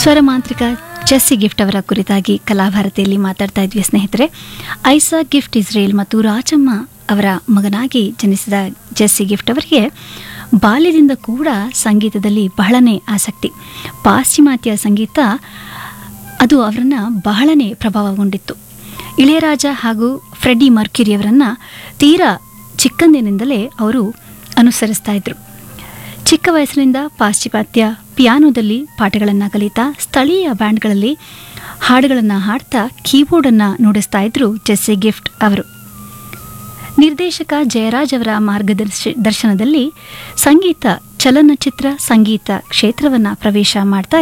ಸ್ವರಮಾಂತ್ರಿಕ chassis gift ಅವರ ಕುರಿತಾಗಿ ಕಲಾಭಾರತಿಯಲ್ಲಿ ಮಾತಾಡ್ತಾ ಇದ್ವಿ ಸ್ನೇಹಿತರೆ ಐಸಾ ಗಿಫ್ಟ್ ಇಸ್ರೇಲ್ ಮತ್ತು ರಾಜಮ್ಮ ಅವರ ಮಗನಾಗಿ ಜನಿಸಿದ ಜೆಸ್ಸಿ ಗಿಫ್ಟ್ ಅವರಿಗೆ ಬಾಲ್ಯದಿಂದ ಕೂಡ ಸಂಗೀತದಲ್ಲಿ ಬಹಳನೇ ಆಸಕ್ತಿ ಪಾಶ್ಚಿಮಾತ್ಯ ಸಂಗೀತ ಅದು ಅವರನ್ನು ಬಹಳನೇ ಪ್ರಭಾವಗೊಂಡಿತ್ತು ಇಳೆಯರಾಜ ಹಾಗೂ ಫ್ರೆಡ್ಡಿ ಮರ್ಕ್ಯುರಿಯವರನ್ನು ತೀರಾ ಚಿಕ್ಕಂದಿನಿಂದಲೇ ಅವರು ಅನುಸರಿಸ್ತಾ ಇದ್ರು ಚಿಕ್ಕ ವಯಸ್ಸಿನಿಂದ ಪಾಶ್ಚಿಮಾತ್ಯ ಪಿಯಾನೋದಲ್ಲಿ ಪಾಠಗಳನ್ನು ಕಲಿತಾ ಸ್ಥಳೀಯ ಬ್ಯಾಂಡ್ಗಳಲ್ಲಿ ಹಾಡುಗಳನ್ನು ಹಾಡ್ತಾ ಕೀಬೋರ್ಡನ್ನು ನುಡಿಸ್ತಾ ಇದ್ರು ಜೆಸ್ಸಿ ಗಿಫ್ಟ್ ಅವರು ನಿರ್ದೇಶಕ ಜಯರಾಜ್ ಅವರ ಮಾರ್ಗದರ್ಶ ದರ್ಶನದಲ್ಲಿ ಸಂಗೀತ ಚಲನಚಿತ್ರ ಸಂಗೀತ ಕ್ಷೇತ್ರವನ್ನು ಪ್ರವೇಶ ಮಾಡ್ತಾ